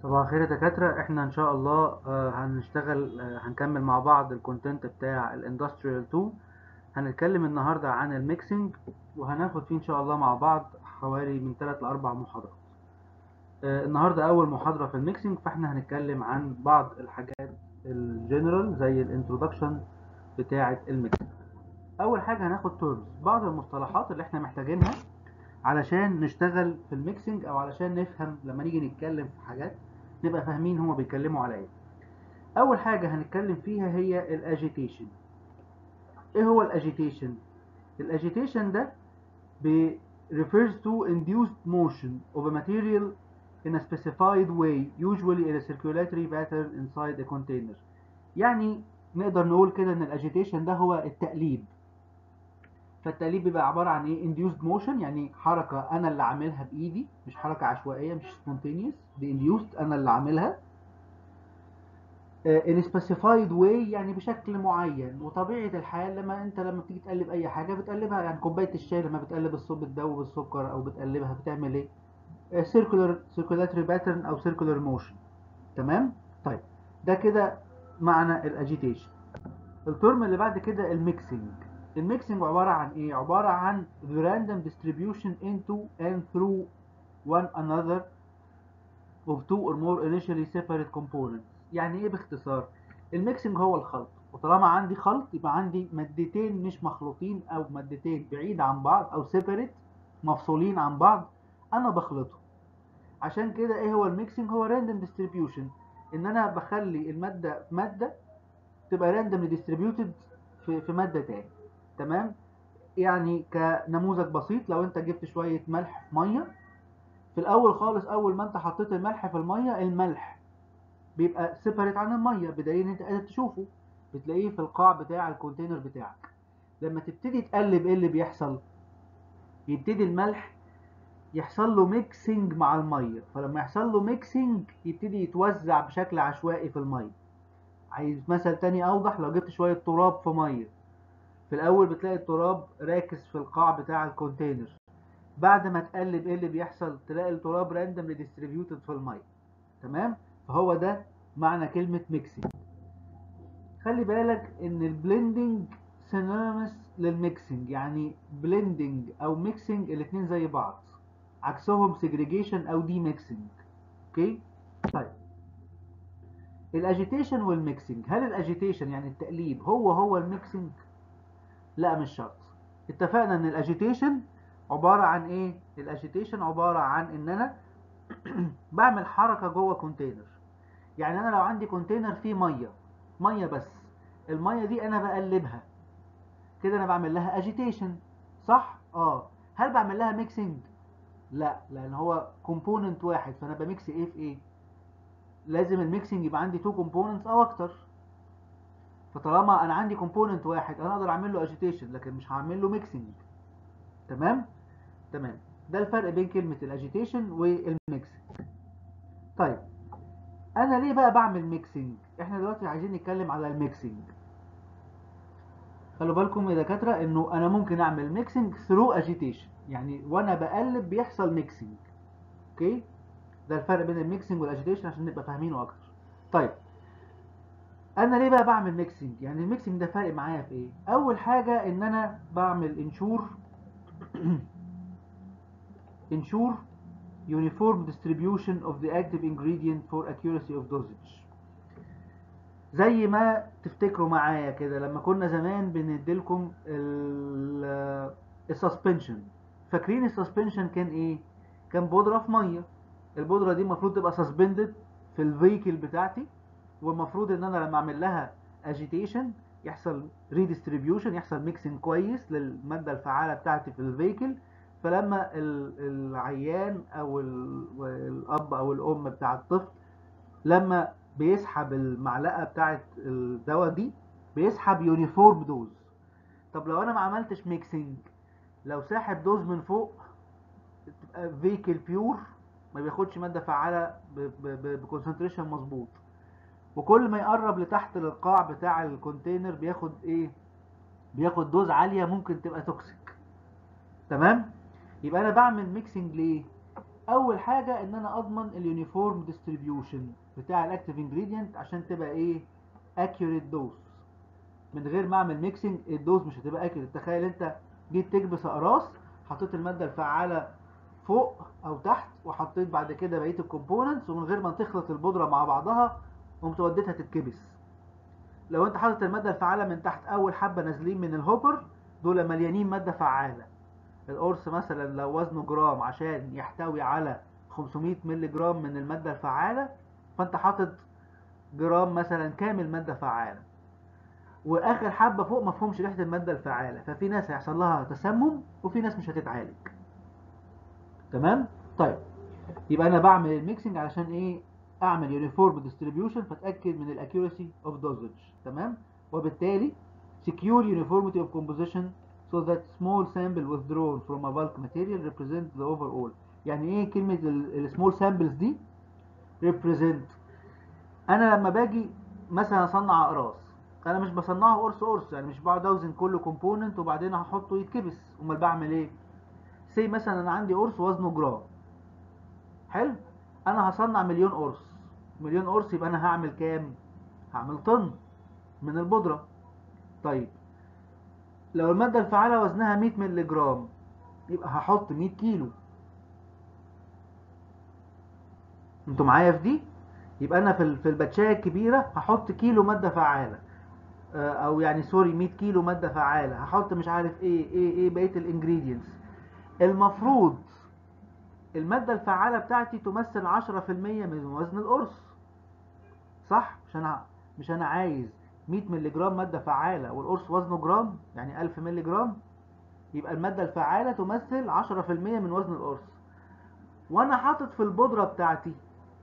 صباح الخير يا دكاترة احنا ان شاء الله آه، هنشتغل آه، هنكمل مع بعض الكونتنت بتاع الاندستريال 2 هنتكلم النهاردة عن الميكسينج وهناخد فيه ان شاء الله مع بعض حوالي من 3 ل 4 محاضرات آه، النهاردة اول محاضرة في الميكسينج فاحنا هنتكلم عن بعض الحاجات الجنرال زي الانترودكشن بتاعة الميكسينج اول حاجة هناخد تورمز بعض المصطلحات اللي احنا محتاجينها علشان نشتغل في الميكسينج او علشان نفهم لما نيجي نتكلم في حاجات نبقى فاهمين هما بيتكلموا على ايه اول حاجه هنتكلم فيها هي الاجيتيشن ايه هو الاجيتيشن الاجيتيشن ده بي refers to induced motion of a material in a specified way usually in a circulatory pattern inside a container يعني نقدر نقول كده ان الاجيتيشن ده هو التقليب فالتقليب بيبقى عباره عن ايه induced motion يعني حركه انا اللي عاملها بايدي مش حركه عشوائيه مش spontaneous دي induced انا اللي عاملها آه، in specified way يعني بشكل معين وطبيعه الحال لما انت لما بتيجي تقلب اي حاجه بتقلبها يعني كوبايه الشاي لما بتقلب الصوب بتدوب السكر او بتقلبها بتعمل ايه آه، circular circulatory pattern او circular motion تمام طيب ده كده معنى الاجيتيشن الترم اللي بعد كده الميكسينج الميكسينج عبارة عن ايه؟ عبارة عن the random distribution into and through one another of two or more initially separate components يعني ايه باختصار؟ الميكسينج هو الخلط وطالما عندي خلط يبقى عندي مادتين مش مخلوطين او مادتين بعيد عن بعض او separate مفصولين عن بعض انا بخلطهم عشان كده ايه هو الميكسينج هو random distribution ان انا بخلي المادة في مادة تبقى randomly distributed في في مادة تاني تمام يعني كنموذج بسيط لو انت جبت شوية ملح في مية في الاول خالص اول ما انت حطيت الملح في المية الملح بيبقى سيبريت عن المية بدليل ان انت قادر تشوفه بتلاقيه في القاع بتاع الكونتينر بتاعك لما تبتدي تقلب ايه اللي بيحصل يبتدي الملح يحصل له ميكسينج مع المية فلما يحصل له ميكسينج يبتدي يتوزع بشكل عشوائي في المية عايز مثل تاني اوضح لو جبت شوية تراب في مية في الاول بتلاقي التراب راكز في القاع بتاع الكونتينر بعد ما تقلب ايه اللي بيحصل تلاقي التراب راندملي ديستريبيوتد في الميه تمام فهو ده معنى كلمه ميكسينج خلي بالك ان البلندنج سينونيمس للميكسينج يعني بلندنج او ميكسينج الاثنين زي بعض عكسهم سيجريجيشن او دي ميكسينج اوكي طيب الاجيتيشن والميكسينج هل الاجيتيشن يعني التقليب هو هو الميكسينج لا مش شرط اتفقنا ان الاجيتيشن عبارة عن ايه الاجيتيشن عبارة عن ان انا بعمل حركة جوه كونتينر يعني انا لو عندي كونتينر فيه مية مية بس المية دي انا بقلبها كده انا بعمل لها اجيتيشن صح اه هل بعمل لها ميكسينج لا لان هو كومبوننت واحد فانا بميكس ايه في ايه لازم الميكسينج يبقى عندي تو كومبوننتس او اكتر فطالما انا عندي كومبوننت واحد انا اقدر اعمل له اجيتيشن لكن مش هعمل له ميكسنج تمام تمام ده الفرق بين كلمه الاجيتيشن والميكسنج طيب انا ليه بقى بعمل ميكسنج احنا دلوقتي عايزين نتكلم على الميكسنج خلوا بالكم يا دكاتره انه انا ممكن اعمل ميكسنج ثرو اجيتيشن يعني وانا بقلب بيحصل ميكسنج اوكي ده الفرق بين الميكسنج والاجيتيشن عشان نبقى فاهمينه اكتر طيب انا ليه بقى بعمل ميكسنج يعني الميكسنج ده فارق معايا في ايه اول حاجه ان انا بعمل انشور انشور uniform distribution of the active ingredient for accuracy of dosage زي ما تفتكروا معايا كده لما كنا زمان بنديلكم السسبنشن فاكرين السسبنشن كان ايه كان بودره في ميه البودره دي المفروض تبقى سسبندد في الفيكل بتاعتي والمفروض ان انا لما اعمل لها اجيتيشن يحصل ريديستريبيوشن يحصل ميكسنج كويس للماده الفعاله بتاعتي في الفيكل فلما العيان او الاب او الام بتاع الطفل لما بيسحب المعلقه بتاعت الدواء دي بيسحب يونيفورم دوز طب لو انا ما عملتش ميكسنج لو ساحب دوز من فوق تبقى فيكل بيور ما بياخدش ماده فعاله بكونسنتريشن مظبوط وكل ما يقرب لتحت للقاع بتاع الكونتينر بياخد ايه بياخد دوز عاليه ممكن تبقى توكسيك تمام يبقى انا بعمل ميكسنج ليه اول حاجه ان انا اضمن اليونيفورم ديستريبيوشن بتاع الاكتيف انجريدينت عشان تبقى ايه اكيوريت دوز من غير ما اعمل ميكسنج الدوز مش هتبقى اكيوريت تخيل انت جيت تكبس اقراص حطيت الماده الفعاله فوق او تحت وحطيت بعد كده بقيه الكومبوننتس ومن غير ما تخلط البودره مع بعضها قمت وديتها تتكبس لو انت حاطط الماده الفعاله من تحت اول حبه نازلين من الهوبر دول مليانين ماده فعاله القرص مثلا لو وزنه جرام عشان يحتوي على 500 مللي جرام من الماده الفعاله فانت حاطط جرام مثلا كامل ماده فعاله واخر حبه فوق ما فيهمش ريحه الماده الفعاله ففي ناس هيحصل لها تسمم وفي ناس مش هتتعالج تمام طيب يبقى انا بعمل الميكسنج علشان ايه اعمل يونيفورم ديستريبيوشن فاتاكد من الاكيورسي اوف دوزج تمام وبالتالي secure uniformity of composition so that small sample withdrawn from a bulk material represent the overall يعني ايه كلمه السمول سامبلز دي represent انا لما باجي مثلا اصنع اقراص انا مش بصنعه قرص قرص يعني مش بقعد اوزن كل كومبوننت وبعدين هحطه يتكبس امال بعمل ايه سي مثلا انا عندي قرص وزنه جرام حلو انا هصنع مليون قرص مليون قرص يبقى انا هعمل كام هعمل طن من البودره طيب لو الماده الفعاله وزنها 100 مللي جرام يبقى هحط 100 كيلو انتوا معايا في دي يبقى انا في في الباتشايه الكبيره هحط كيلو ماده فعاله او يعني سوري 100 كيلو ماده فعاله هحط مش عارف ايه ايه ايه بقيه الانجريدينتس المفروض الماده الفعاله بتاعتي تمثل 10% من وزن القرص صح مش انا مش انا عايز 100 مللي جرام ماده فعاله والقرص وزنه جرام يعني 1000 مللي جرام يبقى الماده الفعاله تمثل 10% من وزن القرص وانا حاطط في البودره بتاعتي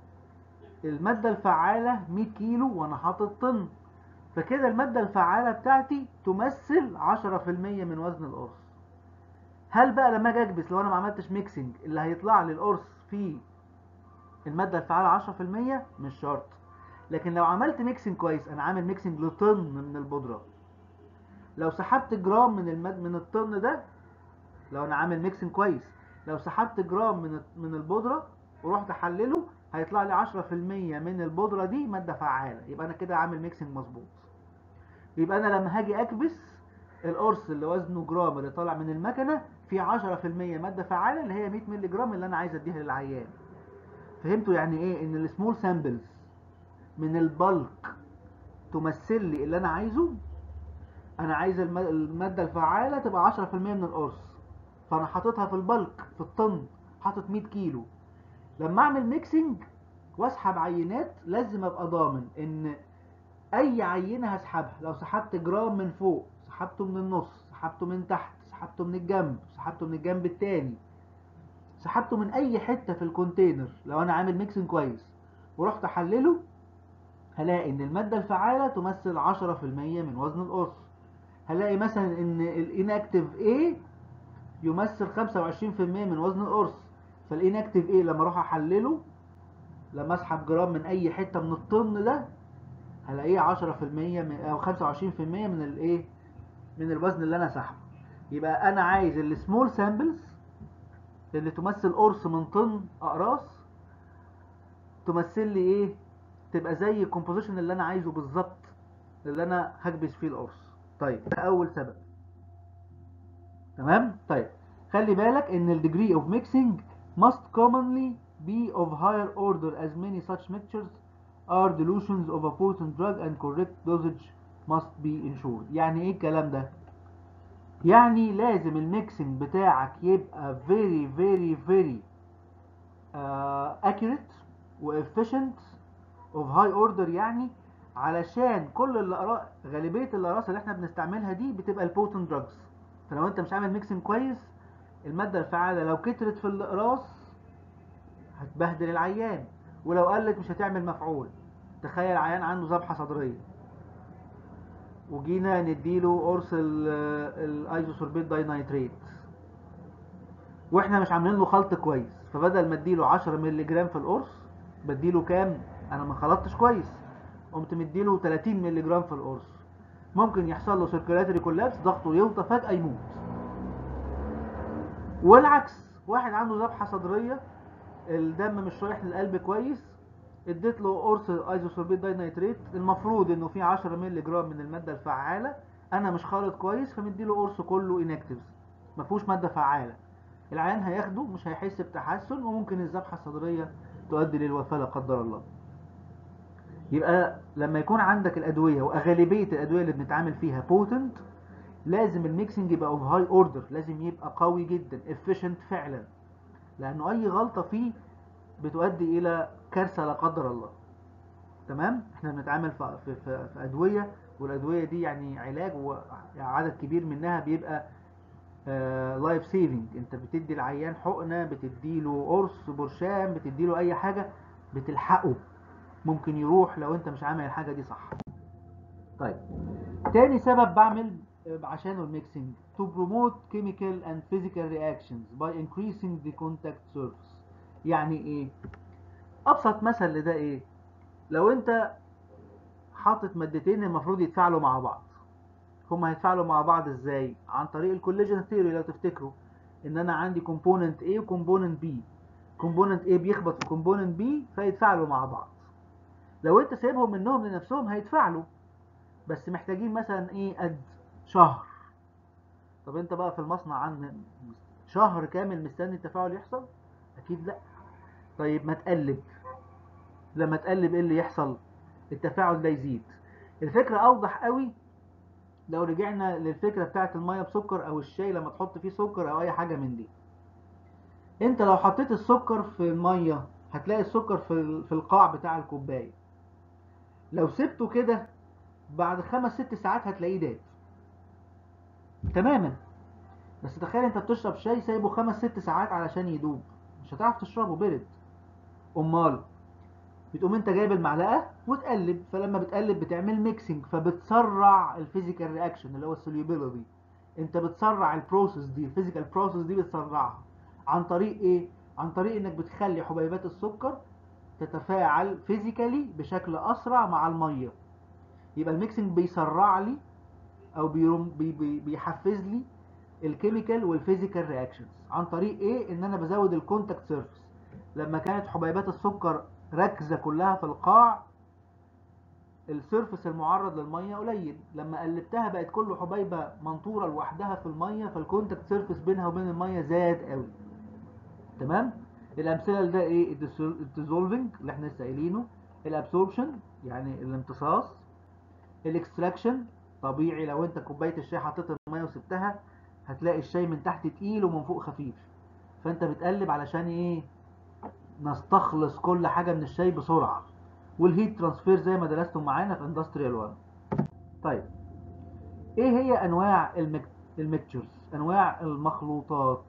الماده الفعاله 100 كيلو وانا حاطط طن فكده الماده الفعاله بتاعتي تمثل 10% من وزن القرص هل بقى لما اجي اكبس لو انا ما عملتش ميكسنج اللي هيطلع لي القرص فيه الماده الفعاله 10% مش شرط لكن لو عملت ميكسنج كويس انا عامل ميكسنج لطن من البودره لو سحبت جرام من المد من الطن ده لو انا عامل ميكسنج كويس لو سحبت جرام من من البودره ورحت احلله هيطلع لي 10% من البودره دي ماده فعاله يبقى انا كده عامل ميكسنج مظبوط يبقى انا لما هاجي اكبس القرص اللي وزنه جرام اللي طالع من المكنه فيه 10% ماده فعاله اللي هي 100 مللي جرام اللي انا عايز اديها للعيان فهمتوا يعني ايه ان السمول سامبلز من البلك تمثل لي اللي انا عايزه انا عايز الماده الفعاله تبقى 10% من القرص فانا حاططها في البلك في الطن حاطط 100 كيلو لما اعمل ميكسنج واسحب عينات لازم ابقى ضامن ان اي عينه هسحبها لو سحبت جرام من فوق سحبته من النص سحبته من تحت سحبته من الجنب سحبته من الجنب التاني سحبته من اي حته في الكونتينر لو انا عامل ميكسنج كويس ورحت احلله هلاقي ان الماده الفعاله تمثل 10% من وزن القرص هلاقي مثلا ان الاناكتيف A يمثل 25% من وزن القرص فالاناكتيف A لما اروح احلله لما اسحب جرام من اي حته من الطن ده هلاقيه 10% من او 25% من الايه من الوزن اللي انا سحبه يبقى انا عايز السمول سامبلز اللي تمثل قرص من طن اقراص تمثل لي ايه تبقى زي الكومبوزيشن اللي انا عايزه بالظبط اللي انا هكبس فيه القرص طيب ده اول سبب تمام طيب خلي بالك ان الديجري اوف ميكسينج must commonly be of higher order as many such mixtures are dilutions of a potent drug and correct dosage must be ensured يعني ايه الكلام ده يعني لازم الميكسنج بتاعك يبقى very very very uh, accurate و efficient of high order يعني علشان كل الأقراص غالبية الأقراص اللي احنا بنستعملها دي بتبقى البوتنت دراجز فلو انت مش عامل ميكسنج كويس المادة الفعالة لو كترت في الأقراص هتبهدل العيان ولو قلت مش هتعمل مفعول تخيل عيان عنده ذبحة صدرية وجينا نديله قرص الايزوسوربيت داينايتريت واحنا مش عاملين له خلط كويس فبدل ما اديله 10 مللي جرام في القرص بديله كام انا ما خلطتش كويس قمت مديله 30 مللي جرام في القرص ممكن يحصل له سيركيولاتري كولابس ضغطه يوطى فجأة يموت والعكس واحد عنده ذبحة صدرية الدم مش رايح للقلب كويس اديت له قرص ايزوسوربيت داينايتريت المفروض انه في 10 مللي جرام من الماده الفعاله انا مش خالط كويس فمديله قرص كله انكتيفز ما فيهوش ماده فعاله العيان هياخده مش هيحس بتحسن وممكن الذبحه الصدريه تؤدي للوفاه لا قدر الله يبقى لما يكون عندك الادويه واغلبيه الادويه اللي بنتعامل فيها بوتنت لازم الميكسنج يبقى اوف هاي اوردر لازم يبقى قوي جدا efficient فعلا لانه اي غلطه فيه بتؤدي الى كارثه لا قدر الله تمام احنا بنتعامل في, في, في, في ادويه والادويه دي يعني علاج وعدد كبير منها بيبقى لايف uh, سيفنج انت بتدي العيان حقنه بتديله قرص برشام بتديله اي حاجه بتلحقه ممكن يروح لو انت مش عامل الحاجه دي صح طيب تاني سبب بعمل عشانه الميكسنج to promote chemical and physical reactions by increasing the contact surface يعني ايه ابسط مثل لده ايه لو انت حاطط مادتين المفروض يتفاعلوا مع بعض هما هيتفاعلوا مع بعض ازاي عن طريق الكولاجين ثيوري لو تفتكروا ان انا عندي كومبوننت A وكومبوننت B كومبوننت A بيخبط في كومبوننت B فيتفاعلوا مع بعض لو انت سايبهم منهم لنفسهم هيتفاعلوا بس محتاجين مثلا ايه قد شهر طب انت بقى في المصنع عندك شهر كامل مستني التفاعل يحصل اكيد لا طيب ما تقلب لما تقلب ايه اللي يحصل التفاعل ده يزيد الفكرة اوضح قوي لو رجعنا للفكرة بتاعت المية بسكر او الشاي لما تحط فيه سكر او اي حاجة من دي انت لو حطيت السكر في المية هتلاقي السكر في في القاع بتاع الكوباية لو سبته كده بعد خمس ست ساعات هتلاقيه داب تماما بس تخيل انت بتشرب شاي سايبه خمس ست ساعات علشان يدوب مش هتعرف تشربه برد امال بتقوم انت جايب المعلقه وتقلب فلما بتقلب بتعمل ميكسنج فبتسرع الفيزيكال رياكشن اللي هو السوليوبيليتي انت بتسرع البروسيس دي الفيزيكال بروسيس دي بتسرعها عن طريق ايه عن طريق انك بتخلي حبيبات السكر تتفاعل فيزيكالي بشكل اسرع مع الميه يبقى الميكسنج بيسرع لي او بيرم بي بي بيحفز لي الكيميكال والفيزيكال رياكشنز عن طريق ايه ان انا بزود الكونتاكت سيرفيس لما كانت حبيبات السكر راكزه كلها في القاع السيرفس المعرض للميه قليل لما قلبتها بقت كل حبيبه منطوره لوحدها في الميه فالكونتاكت سيرفيس بينها وبين الميه زاد قوي تمام الامثله لده ايه الديزولفنج اللي احنا لسه قايلينه الابسوربشن يعني الامتصاص الاكستراكشن طبيعي لو انت كوبايه الشاي حطيت الميه وسبتها هتلاقي الشاي من تحت تقيل ومن فوق خفيف فانت بتقلب علشان ايه نستخلص كل حاجه من الشاي بسرعه والهيت ترانسفير زي ما درستم معانا في اندستريال 1 طيب ايه هي انواع الميكتشرز انواع المخلوطات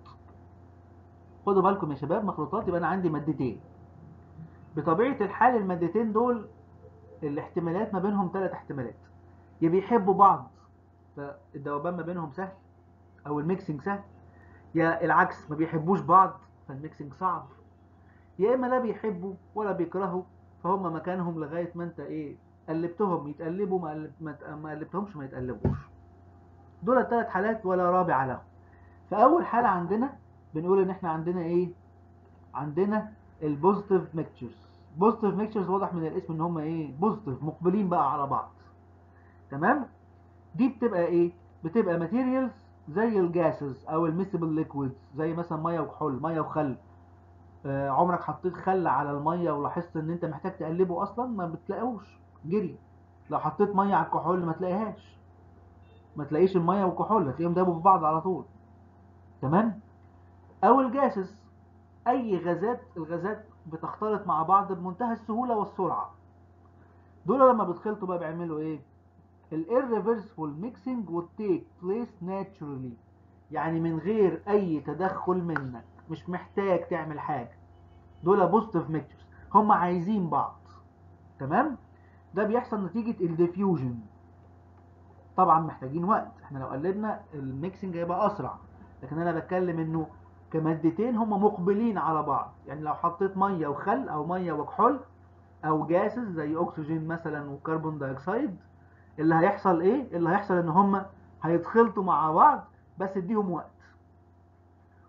خدوا بالكم يا شباب مخلوطات يبقى انا عندي مادتين بطبيعه الحال المادتين دول الاحتمالات ما بينهم ثلاث احتمالات يا بيحبوا بعض فالذوبان ما بينهم سهل او الميكسنج سهل يا العكس ما بيحبوش بعض فالميكسنج صعب يا اما لا بيحبوا ولا بيكرهوا فهم مكانهم لغايه ما انت ايه قلبتهم يتقلبوا ما, قلب ما قلبتهمش ما يتقلبوش دول الثلاث حالات ولا رابع لهم فاول حاله عندنا بنقول ان احنا عندنا ايه عندنا البوزيتيف ميكتشرز بوزيتيف ميكتشرز واضح من الاسم ان هم ايه بوزيتيف مقبلين بقى على بعض تمام دي بتبقى ايه بتبقى ماتيريالز زي الجاسز او الميسيبل ليكويدز زي مثلا ميه وكحول ميه وخل آه عمرك حطيت خل على الميه ولاحظت ان انت محتاج تقلبه اصلا ما بتلاقوش جري لو حطيت ميه على الكحول ما تلاقيهاش ما تلاقيش الميه والكحول هتلاقيهم دابوا في بعض على طول تمام او الجاسز اي غازات الغازات بتختلط مع بعض بمنتهى السهوله والسرعه دول لما بيتخلطوا بقى بيعملوا ايه الirreversible mixing would take place naturally يعني من غير اي تدخل منك مش محتاج تعمل حاجه دول بوزيتيف ميكتشرز هم عايزين بعض تمام ده بيحصل نتيجه الديفيوجن طبعا محتاجين وقت احنا لو قلبنا الميكسنج هيبقى اسرع لكن انا بتكلم انه كمادتين هم مقبلين على بعض يعني لو حطيت ميه وخل او ميه وكحول او جاسز زي اكسجين مثلا وكربون دايوكسيد اللي هيحصل ايه اللي هيحصل ان هم هيتخلطوا مع بعض بس اديهم وقت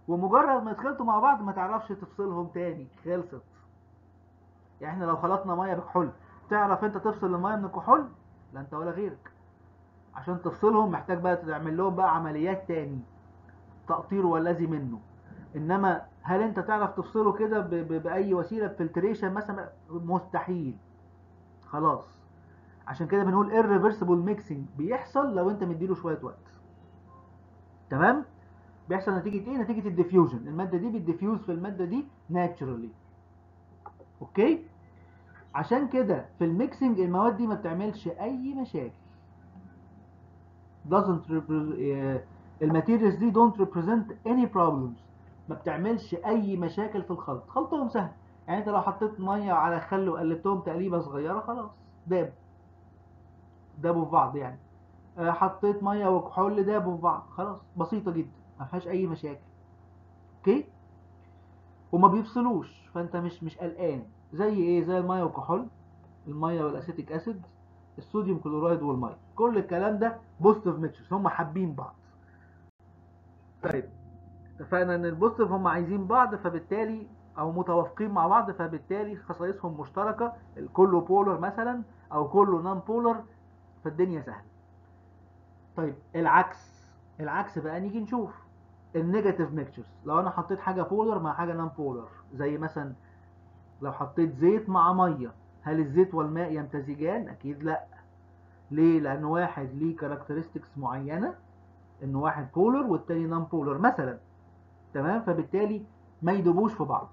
ومجرد ما يتخلطوا مع بعض ما تعرفش تفصلهم تاني خلصت يعني احنا لو خلطنا ميه بكحول تعرف انت تفصل الميه من الكحول لا انت ولا غيرك عشان تفصلهم محتاج بقى تعمل لهم بقى عمليات تاني تقطير والذي منه انما هل انت تعرف تفصله كده ب- ب- باي وسيله فلتريشن مثلا مستحيل خلاص عشان كده بنقول irreversible mixing بيحصل لو انت مديله شويه وقت تمام بيحصل نتيجه ايه نتيجه الديفيوجن الماده دي بتديفيوز في الماده دي ناتشرالي اوكي عشان كده في الميكسنج المواد دي ما بتعملش اي مشاكل doesn't repre- الماتيريالز دي don't represent any problems ما بتعملش اي مشاكل في الخلط خلطهم سهل يعني انت لو حطيت ميه على خل وقلبتهم تقليبه صغيره خلاص داب دابوا في بعض يعني آه، حطيت ميه وكحول دابوا في بعض خلاص بسيطه جدا ما فيهاش اي مشاكل اوكي وما بيفصلوش فانت مش مش قلقان زي ايه زي الميه والكحول الميه والاسيتيك اسيد الصوديوم كلورايد والميه كل الكلام ده بوزيتيف ميكشرز هم حابين بعض طيب اتفقنا ان البوزيتيف هم عايزين بعض فبالتالي او متوافقين مع بعض فبالتالي خصائصهم مشتركه كله بولر مثلا او كله نون بولر فالدنيا سهله طيب العكس العكس بقى نيجي نشوف النيجاتيف ميكشرز لو انا حطيت حاجه بولر مع حاجه نون بولر زي مثلا لو حطيت زيت مع ميه هل الزيت والماء يمتزجان اكيد لا ليه لان واحد ليه كاركترستكس معينه ان واحد بولر والتاني نون بولر مثلا تمام فبالتالي ما يدوبوش في بعض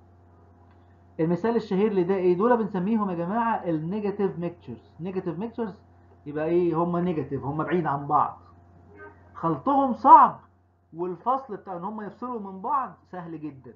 المثال الشهير لده ايه دول بنسميهم يا جماعه النيجاتيف ميكتشرز نيجاتيف ميكتشرز يبقى ايه هم نيجاتيف هم بعيد عن بعض خلطهم صعب والفصل بتاع ان هم يفصلوا من بعض سهل جدا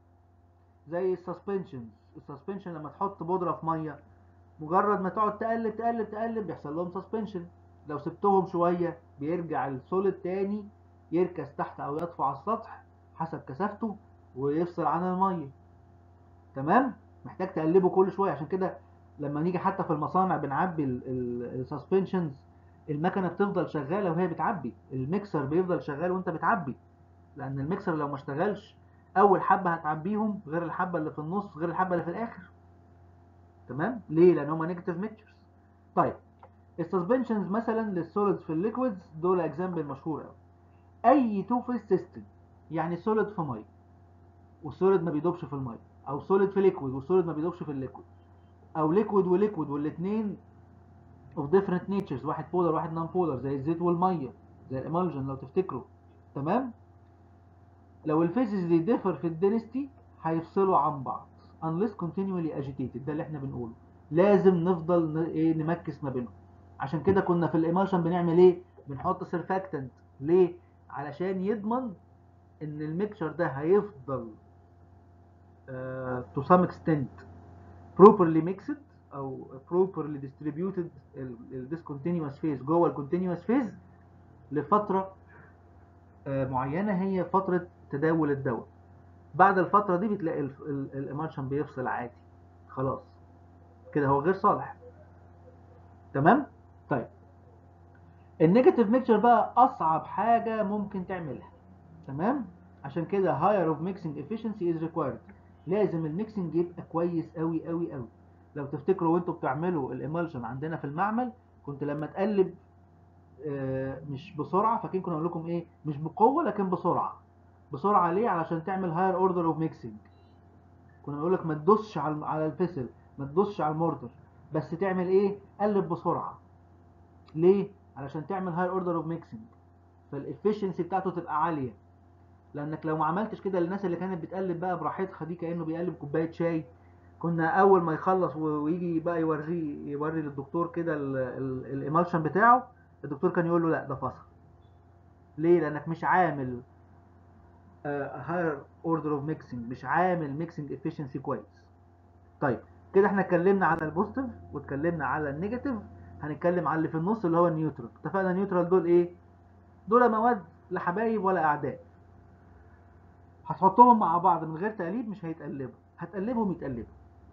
زي السسبنشنز السسبنشن لما تحط بودره في ميه مجرد ما تقعد تقلب تقلب تقلب بيحصل لهم سسبنشن لو سبتهم شويه بيرجع السوليد تاني يركز تحت او يطفو على السطح حسب كثافته ويفصل عن الميه تمام محتاج تقلبه كل شويه عشان كده لما نيجي حتى في المصانع بنعبي السسبنشنز المكنه بتفضل شغاله وهي بتعبي الميكسر بيفضل شغال وانت بتعبي لان الميكسر لو ما اشتغلش اول حبه هتعبيهم غير الحبه اللي في النص غير الحبه اللي في الاخر تمام ليه لان هما نيجاتيف ميكسرز طيب السسبنشنز مثلا للسوليدز في الليكويدز دول اكزامبل مشهور قوي اي تو فيز سيستم يعني سوليد في ميه والسوليد ما بيدوبش في الميه او سوليد في ليكويد والسوليد ما بيدوبش في الليكويد او ليكويد وليكويد والاثنين اوف ديفرنت نيتشرز واحد بولر واحد نون بولر زي الزيت والميه زي الامالجن لو تفتكروا تمام لو الفيزز دي ديفر في الدنستي هيفصلوا عن بعض unless continually agitated ده اللي احنا بنقوله لازم نفضل ن- ايه نمكس ما بينهم عشان كده كنا في الامالشن بنعمل ايه بنحط سيرفاكتنت ليه علشان يضمن ان الميكشر ده هيفضل uh, to some extent properly mixed او properly distributed الديسكونتينوس فيز جوه الكونتينوس فيز لفتره آه، معينه هي فتره تداول الدواء بعد الفتره دي بتلاقي الامالشن بيفصل عادي خلاص كده هو غير صالح تمام طيب النيجاتيف ميكشر بقى اصعب حاجه ممكن تعملها تمام عشان كده higher of mixing efficiency is required لازم الميكسنج يبقى كويس قوي قوي قوي لو تفتكروا وانتوا بتعملوا الامالشن عندنا في المعمل كنت لما تقلب آه، مش بسرعه فاكرين كنا اقول لكم ايه مش بقوه لكن بسرعه بسرعه ليه علشان تعمل هاير اوردر اوف ميكسنج كنا بنقول لك ما تدوسش على على الفيسل ما تدوسش على المورتر بس تعمل ايه قلب بسرعه ليه علشان تعمل هاير اوردر اوف ميكسنج فالافشنسي بتاعته تبقى عاليه لانك لو ما عملتش كده للناس اللي كانت بتقلب بقى براحتها دي كانه بيقلب كوبايه شاي كنا اول ما يخلص و- ويجي بقى يوريه يوري للدكتور كده الامالشن بتاعه الدكتور كان يقول له لا ده فصل ليه لانك مش عامل هاير اوردر اوف ميكسنج مش عامل ميكسنج افشنسي كويس طيب كده احنا اتكلمنا على البوزيتيف واتكلمنا على النيجاتيف هنتكلم على اللي في النص اللي هو النيوترال اتفقنا النيوترال دول ايه دول مواد لا حبايب ولا اعداء هتحطهم مع بعض من غير تقليب مش هيتقلبوا هتقلبهم يتقلبوا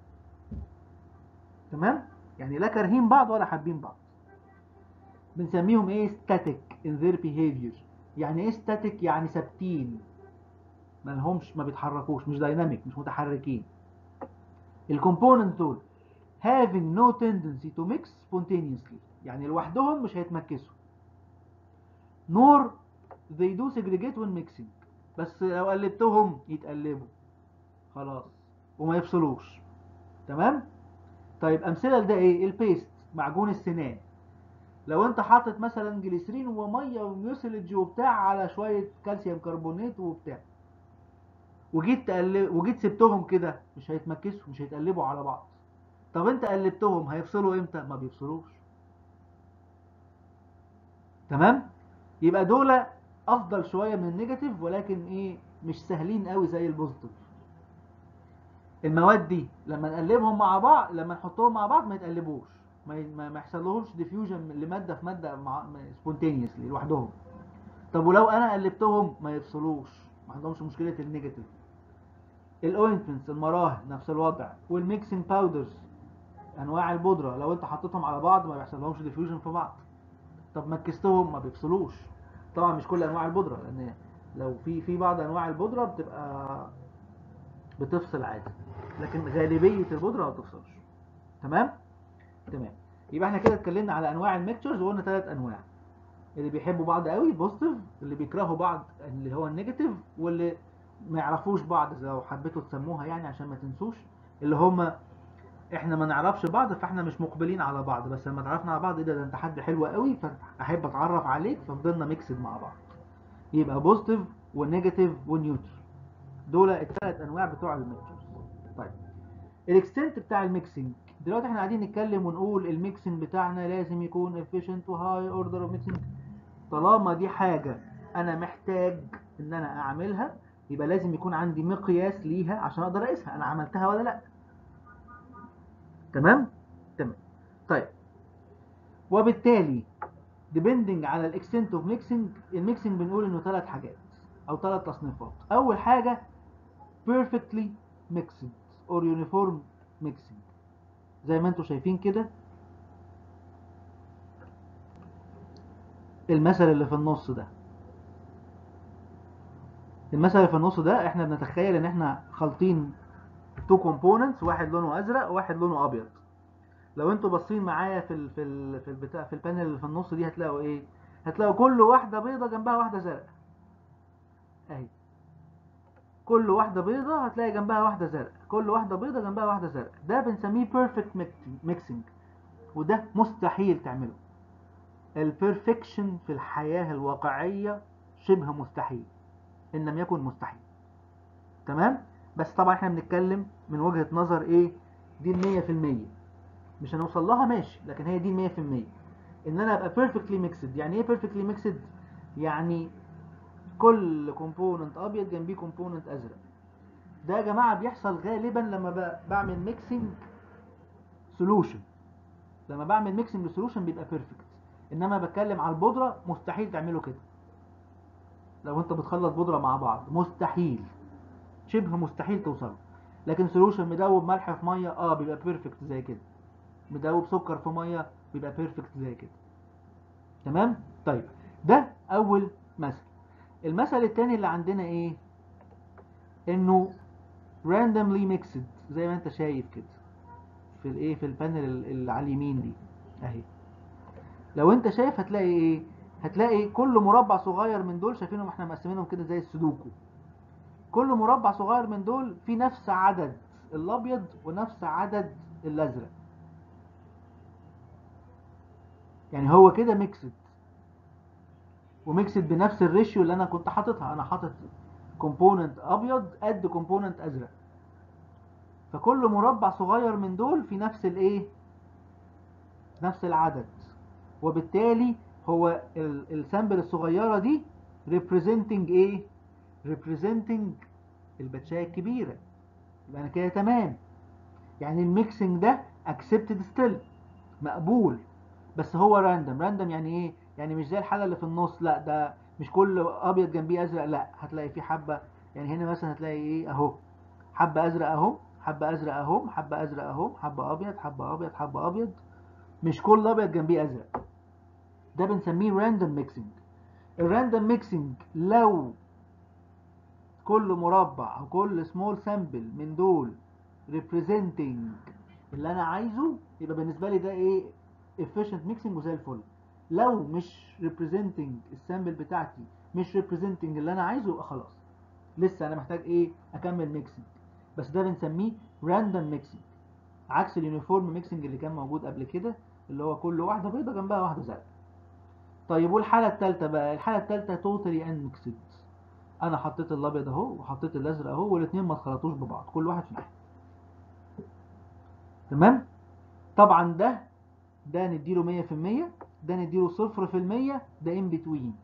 تمام يعني لا كارهين بعض ولا حابين بعض بنسميهم ايه static in their behavior يعني ايه static يعني ثابتين ما لهمش ما بيتحركوش مش دايناميك مش متحركين الكومبوننت دول having no tendency to mix spontaneously يعني لوحدهم مش هيتمكسوا nor they do segregate when mixing بس لو قلبتهم يتقلبوا خلاص وما يفصلوش تمام طيب امثله لده ايه البيست معجون السنان لو انت حاطط مثلا جليسرين وميه وميوسلج وبتاع على شويه كالسيوم كربونات وبتاع وجيت تقلب وجيت سبتهم كده مش هيتمكسوا مش هيتقلبوا على بعض طب انت قلبتهم هيفصلوا امتى ما بيفصلوش تمام يبقى دول افضل شويه من النيجاتيف ولكن ايه مش سهلين قوي زي البوزيتيف المواد دي لما نقلبهم مع بعض لما نحطهم مع بعض ما يتقلبوش ما ي- ما ما يحصلهمش ديفيوجن لماده في ماده مع سبونتينيوسلي لوحدهم طب ولو انا قلبتهم ما يفصلوش ما عندهمش مشكله النيجاتيف الاوينتمنتس المراهم نفس الوضع والميكسنج باودرز انواع البودره لو انت حطيتهم على بعض ما بيحصلهمش ديفيوجن في بعض طب مكستهم ما بيفصلوش طبعا مش كل انواع البودره لان لو في في بعض انواع البودره بتبقى بتفصل عادي لكن غالبيه البودره ما بتفصلش تمام تمام يبقى احنا كده اتكلمنا على انواع الميكتشرز وقلنا ثلاث انواع اللي بيحبوا بعض قوي بوزيتيف اللي بيكرهوا بعض اللي هو النيجاتيف واللي ما يعرفوش بعض لو حبيتوا تسموها يعني عشان ما تنسوش اللي هم احنا ما نعرفش بعض فاحنا مش مقبلين على بعض بس لما اتعرفنا على بعض ايه ده ده انت حد حلو قوي فاحب اتعرف عليك ففضلنا ميكسد مع بعض يبقى بوزيتيف ونيجاتيف ونيوترال دول الثلاث انواع بتوع الميكسرز طيب الاكستنت بتاع الميكسنج دلوقتي احنا قاعدين نتكلم ونقول الميكسنج بتاعنا لازم يكون efficient وهاي اوردر اوف ميكسنج طالما دي حاجه انا محتاج ان انا اعملها يبقى لازم يكون عندي مقياس ليها عشان اقدر اقيسها انا عملتها ولا لا تمام تمام طيب وبالتالي depending على الاكستنت اوف ميكسنج الميكسنج بنقول انه ثلاث حاجات او ثلاث تصنيفات اول حاجه perfectly mixed or uniform mixing زي ما انتم شايفين كده المثل اللي في النص ده المثل اللي في النص ده احنا بنتخيل ان احنا خالطين تو كومبوننتس واحد لونه ازرق وواحد لونه ابيض لو انتوا باصين معايا في ال في ال في البتاع في البانل اللي في النص دي هتلاقوا ايه هتلاقوا كل واحده بيضه جنبها واحده زرقاء اهي كل واحده بيضه هتلاقي جنبها واحده زرقاء كل واحده بيضه جنبها واحده زرقاء ده بنسميه بيرفكت ميكسنج وده مستحيل تعمله البرفكشن في الحياه الواقعيه شبه مستحيل ان لم يكن مستحيل تمام بس طبعا احنا بنتكلم من وجهة نظر ايه دي المية في المية مش هنوصل لها ماشي لكن هي دي المية في المية ان انا ابقى perfectly mixed يعني ايه perfectly mixed يعني كل كومبوننت ابيض جنبيه كومبوننت ازرق ده يا جماعة بيحصل غالبا لما ب- بعمل ميكسنج سولوشن لما بعمل ميكسنج سولوشن بيبقى بيرفكت انما بتكلم على البودرة مستحيل تعمله كده لو انت بتخلط بودرة مع بعض مستحيل شبه مستحيل توصل لكن سولوشن مدوب ملح في ميه اه بيبقى بيرفكت زي كده مدوب سكر في ميه بيبقى بيرفكت زي كده تمام طيب ده اول مثل المثل التاني اللي عندنا ايه انه randomly mixed زي ما انت شايف كده في الايه في البانل اللي على اليمين دي اهي لو انت شايف هتلاقي ايه هتلاقي كل مربع صغير من دول شايفينهم احنا مقسمينهم كده زي السودوكو كل مربع صغير من دول في نفس عدد الابيض ونفس عدد الازرق يعني هو كده ميكسد وميكسد بنفس الريشيو اللي انا كنت حاططها انا حاطط كومبوننت ابيض قد كومبوننت ازرق فكل مربع صغير من دول في نفس الايه نفس العدد وبالتالي هو ال- السامبل الصغيره دي representing ايه representing الباتشايه الكبيره يبقى انا كده تمام يعني الميكسنج ده accepted still مقبول بس هو راندم راندم يعني ايه يعني مش زي الحاله اللي في النص لا ده مش كل ابيض جنبيه ازرق لا هتلاقي في حبه يعني هنا مثلا هتلاقي ايه اهو حبه ازرق اهو حبه ازرق اهو حبه ازرق اهو حبه ابيض حبه ابيض حبه ابيض مش كل ابيض جنبيه ازرق ده بنسميه راندوم ميكسنج الراندوم ميكسنج لو كل مربع او كل سمول سامبل من دول representing اللي انا عايزه يبقى بالنسبه لي ده ايه efficient mixing وزي الفل لو مش representing السامبل بتاعتي مش representing اللي انا عايزه يبقى خلاص لسه انا محتاج ايه اكمل ميكسنج بس ده بنسميه راندوم ميكسنج عكس اليونيفورم ميكسنج اللي كان موجود قبل كده اللي هو كل واحده بيضه جنبها واحده زرقاء طيب والحاله الثالثه بقى الحاله الثالثه توتالي ان ميكسد انا حطيت الابيض اهو وحطيت الازرق اهو والاثنين ما اتخلطوش ببعض كل واحد في ناحيه تمام طبعا ده ده نديله 100% ده نديله 0% ده ان بتوين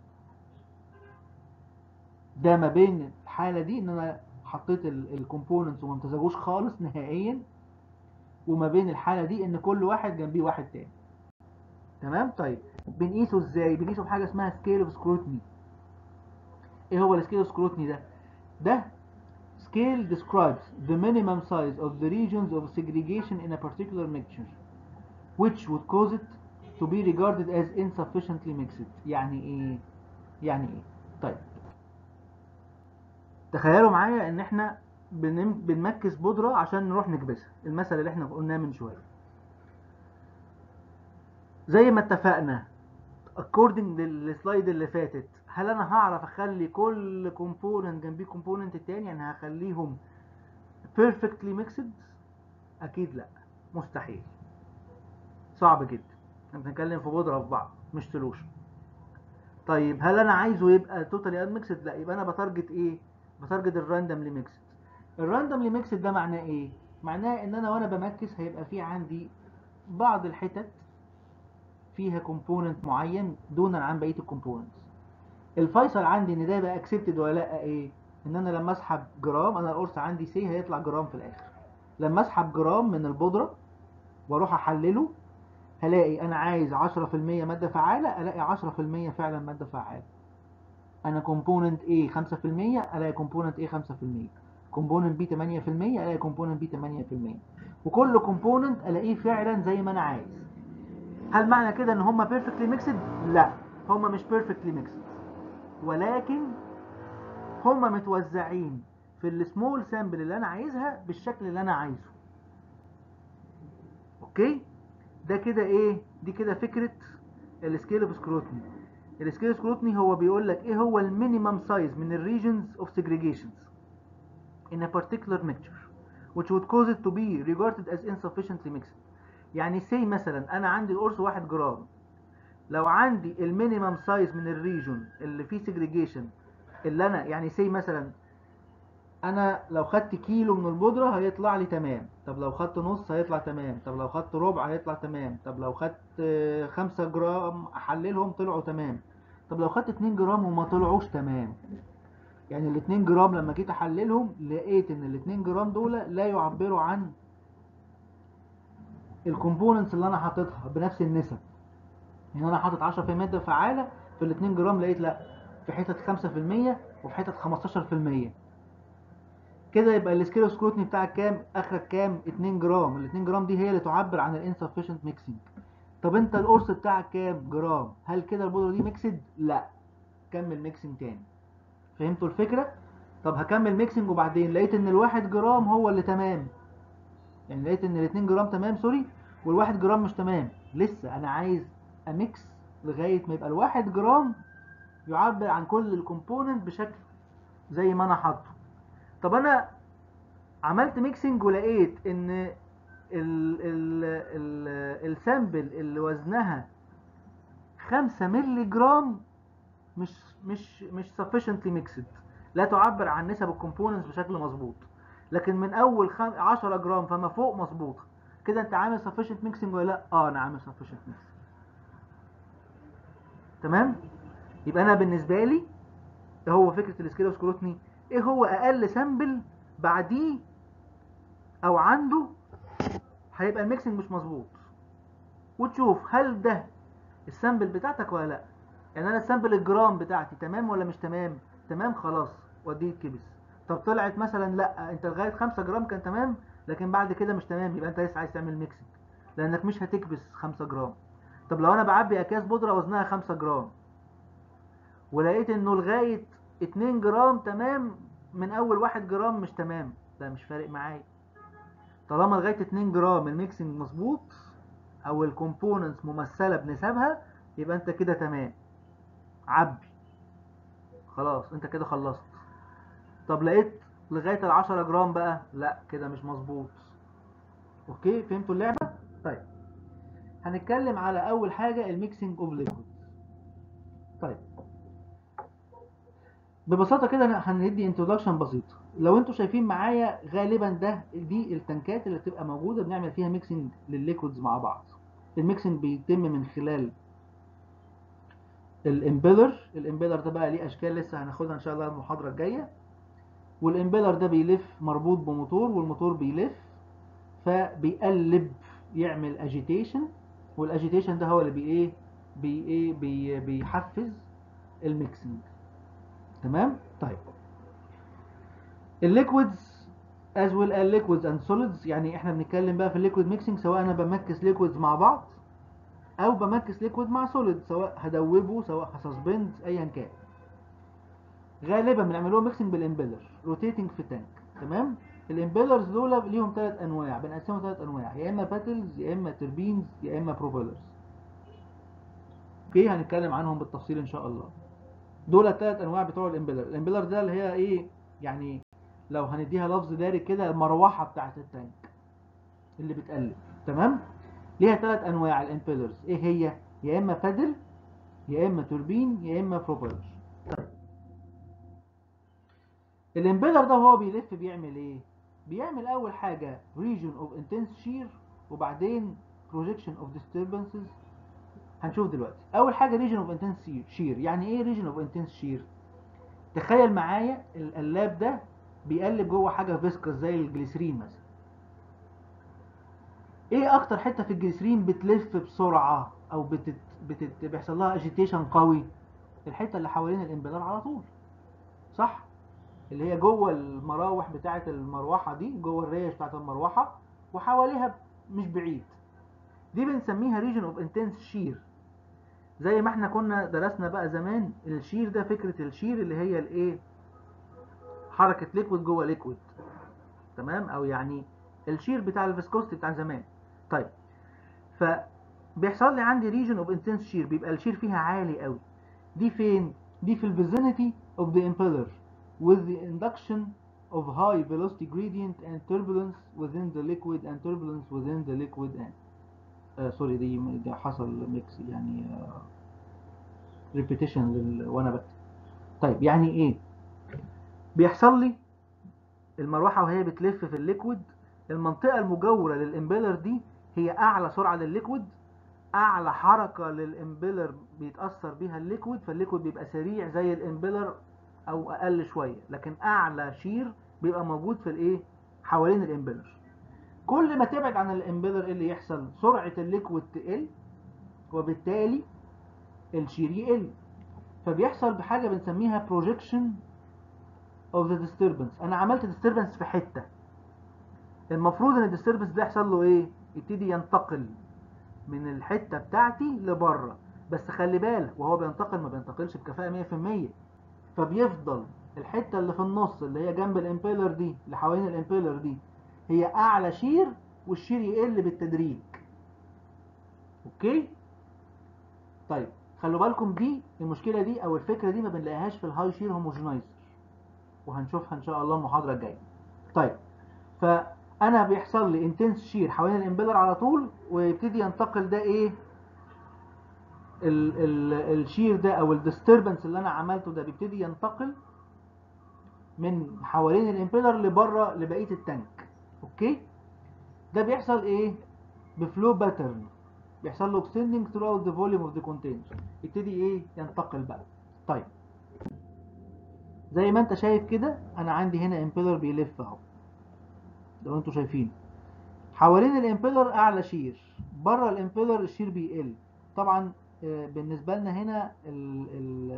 ده ما بين الحاله دي ان انا حطيت الكومبوننتس وما امتزجوش خالص نهائيا وما بين الحاله دي ان كل واحد جنبيه واحد تاني تمام طيب بنقيسه ازاي بنقيسه بحاجه اسمها سكيل اوف سكروتني ايه هو السكيل اوف سكروتني ده ده scale describes the minimum size of the regions of segregation in a particular mixture which would cause it to be regarded as insufficiently mixed يعني ايه يعني ايه طيب تخيلوا معايا ان احنا بنم... بنمكس بودرة عشان نروح نكبسها المثل اللي احنا قلناه من شوية زي ما اتفقنا according للسلايد اللي فاتت هل انا هعرف اخلي كل كومبوننت جنبيه كومبوننت التاني يعني هخليهم perfectly mixed اكيد لا مستحيل صعب جدا احنا بنتكلم في بودرة في بعض مش سولوشن طيب هل انا عايزه يبقى توتالي ان ميكسد لا يبقى انا بتارجت ايه بتارجت الراندوملي ميكسد الراندوملي ميكسد ده معناه ايه معناه ان انا وانا بمكس هيبقى في عندي بعض الحتت فيها كومبوننت معين دونا عن بقيه الكومبوننتس الفيصل عندي ان ده يبقى اكسبتد ولا لا ايه ان انا لما اسحب جرام انا القرص عندي سي هيطلع جرام في الاخر لما اسحب جرام من البودره واروح احلله هلاقي انا عايز 10% ماده فعاله الاقي 10% فعلا ماده فعاله انا كومبوننت A 5% الاقي كومبوننت A 5% كومبوننت B 8% الاقي كومبوننت B 8% وكل كومبوننت الاقيه فعلا زي ما انا عايز هل معنى كده ان هم بيرفكتلي ميكسد لا هم مش بيرفكتلي ميكسد ولكن هم متوزعين في السمول سامبل اللي انا عايزها بالشكل اللي انا عايزه اوكي ده كده ايه دي كده فكره السكيل اوف سكروتني السكيل سكروتني هو بيقول لك ايه هو المينيمم سايز من الريجنز اوف segregations in a particular mixture which would cause it to be regarded as insufficiently mixed يعني سي مثلا انا عندي القرص 1 جرام لو عندي المينيمم سايز من الريجون اللي فيه segregation اللي انا يعني سي مثلا انا لو خدت كيلو من البودره هيطلع لي تمام طب لو خدت نص هيطلع تمام طب لو خدت ربع هيطلع تمام طب لو خدت 5 جرام احللهم طلعوا تمام طب لو خدت 2 جرام وما طلعوش تمام يعني ال 2 جرام لما جيت احللهم لقيت ان ال 2 جرام دول لا يعبروا عن الكومبوننتس اللي انا حاططها بنفس النسب يعني انا حاطط 10% ماده فعاله في ال 2 جرام لقيت لا في حتت 5% وفي حتت 15% كده يبقى السكيلو سكروتني بتاعك كام اخرك كام 2 جرام ال 2 جرام دي هي اللي تعبر عن الانسفشنت ميكسنج طب انت القرص بتاعك كام جرام هل كده البودره دي ميكسد لا كمل ميكسنج تاني فهمتوا الفكره طب هكمل ميكسنج وبعدين لقيت ان الواحد جرام هو اللي تمام يعني لقيت ان ال2 جرام تمام سوري والواحد جرام مش تمام لسه انا عايز اميكس لغايه ما يبقى الواحد جرام يعبر عن كل الكومبوننت بشكل زي ما انا حاطه طب انا عملت ميكسنج ولقيت ان ال ال ال السامبل اللي وزنها 5 مللي جرام مش مش مش sufficiently mixed لا تعبر عن نسب الكومبوننتس بشكل مظبوط لكن من اول 10 جرام فما فوق مظبوطه كده انت عامل sufficient mixing ولا لا اه انا عامل sufficient mixing تمام يبقى انا بالنسبه لي ده هو فكره السكيل سكروتني ايه هو اقل سامبل بعديه او عنده هيبقى الميكسنج مش مظبوط وتشوف هل ده السامبل بتاعتك ولا لا يعني انا السامبل الجرام بتاعتي تمام ولا مش تمام تمام خلاص وديه يتكبس طب طلعت مثلا لا انت لغايه 5 جرام كان تمام لكن بعد كده مش تمام يبقى انت لسه عايز تعمل ميكسنج لانك مش هتكبس 5 جرام طب لو انا بعبي اكياس بودره وزنها 5 جرام ولقيت انه لغايه 2 جرام تمام من اول واحد جرام مش تمام ده مش فارق معايا طالما لغايه 2 جرام الميكسنج مظبوط او الكومبوننتس ممثله بنسبها يبقى انت كده تمام عبي خلاص انت كده خلصت طب لقيت لغايه ال 10 جرام بقى لا كده مش مظبوط اوكي فهمتوا اللعبه طيب هنتكلم على اول حاجه الميكسنج اوف ليكويد طيب ببساطه كده هندي انتروداكشن بسيطه لو انتوا شايفين معايا غالبا ده دي التنكات اللي بتبقى موجوده بنعمل فيها ميكسنج للليكويدز مع بعض الميكسنج بيتم من خلال الامبيلر الامبيلر ده بقى ليه اشكال لسه هناخدها ان شاء الله المحاضره الجايه والامبيلر ده بيلف مربوط بموتور والموتور بيلف فبيقلب يعمل اجيتيشن والاجيتيشن ده هو اللي بي ايه بي ايه بي بيحفز الميكسنج تمام طيب الليكويدز as well as liquids and solids يعني احنا بنتكلم بقى في الليكويد ميكسنج سواء انا بمكس ليكويدز مع بعض او بمكس ليكويد مع سوليد سواء هدوبه سواء هسسبند ايا كان غالبا بنعملوه ميكسنج بالامبيلر روتيتنج في تانك تمام الامبيلرز دول ليهم ثلاث انواع بنقسمهم ثلاث انواع يا اما باتلز يا اما تربينز يا اما بروبيلرز اوكي هنتكلم عنهم بالتفصيل ان شاء الله دول الثلاث انواع بتوع الامبيلر الامبيلر ده اللي هي ايه يعني لو هنديها لفظ دارج كده المروحه بتاعه التانك اللي بتقلب تمام ليها ثلاث انواع الامبيلرز ايه هي يا اما بادل يا اما توربين يا اما بروبيلر طيب الامبيلر ده وهو بيلف بيعمل ايه بيعمل اول حاجه region of intense shear وبعدين projection of disturbances هنشوف دلوقتي اول حاجه region of intense shear يعني ايه region of intense shear تخيل معايا القلاب ده بيقلب جوه حاجه فيسكس زي الجليسرين مثلا ايه اكتر حته في الجليسرين بتلف بسرعه او بتت... بتت... بيحصل لها اجيتيشن قوي الحته اللي حوالين الامبيلر على طول صح اللي هي جوه المراوح بتاعه المروحه دي جوه الريش بتاعه المروحه وحواليها مش بعيد دي بنسميها ريجن اوف انتنس شير زي ما احنا كنا درسنا بقى زمان الشير ده فكره الشير اللي هي الايه حركه ليكويد جوه ليكويد تمام او يعني الشير بتاع الفيسكوستي بتاع زمان طيب فبيحصل لي عندي ريجن اوف انتنس شير بيبقى الشير فيها عالي قوي دي فين دي في الفيزينيتي اوف ذا امبيلر with the induction of high velocity gradient and turbulence within the liquid and turbulence within the liquid and uh, sorry دي, دي حصل ميكس يعني uh, repetition لل... وانا بكتب طيب يعني ايه بيحصل لي المروحه وهي بتلف في الليكويد المنطقه المجاوره للامبيلر دي هي اعلى سرعه للليكويد اعلى حركه للامبيلر بيتاثر بيها الليكويد فالليكويد بيبقى سريع زي الامبيلر او اقل شويه لكن اعلى شير بيبقى موجود في الايه حوالين الامبيلر كل ما تبعد عن الامبيلر ايه اللي يحصل سرعه الليكويد تقل وبالتالي الشير يقل فبيحصل بحاجه بنسميها projection of the disturbance انا عملت disturbance في حته المفروض ان الديستربنس ده يحصل له ايه يبتدي ينتقل من الحته بتاعتي لبره بس خلي بالك وهو بينتقل ما بينتقلش بكفاءه 100% فبيفضل الحته اللي في النص اللي هي جنب الامبيلر دي اللي حوالين الامبيلر دي هي اعلى شير والشير يقل بالتدريج اوكي طيب خلوا بالكم دي المشكله دي او الفكره دي ما بنلاقيهاش في الهاي شير هوموجينايزر وهنشوفها ان شاء الله المحاضره الجايه طيب فانا بيحصل لي انتنس شير حوالين الامبيلر على طول ويبتدي ينتقل ده ايه ال ال الشير ده او الديستربنس اللي انا عملته ده بيبتدي ينتقل من حوالين الامبيلر لبره لبقيه التانك اوكي ده بيحصل ايه بفلو باترن بيحصل له extending throughout the volume of the container يبتدي ايه ينتقل بقى طيب زي ما انت شايف كده انا عندي هنا امبيلر بيلف اهو لو انتوا شايفين حوالين الامبيلر اعلى شير بره الامبيلر الشير بيقل طبعا بالنسبه لنا هنا ال ال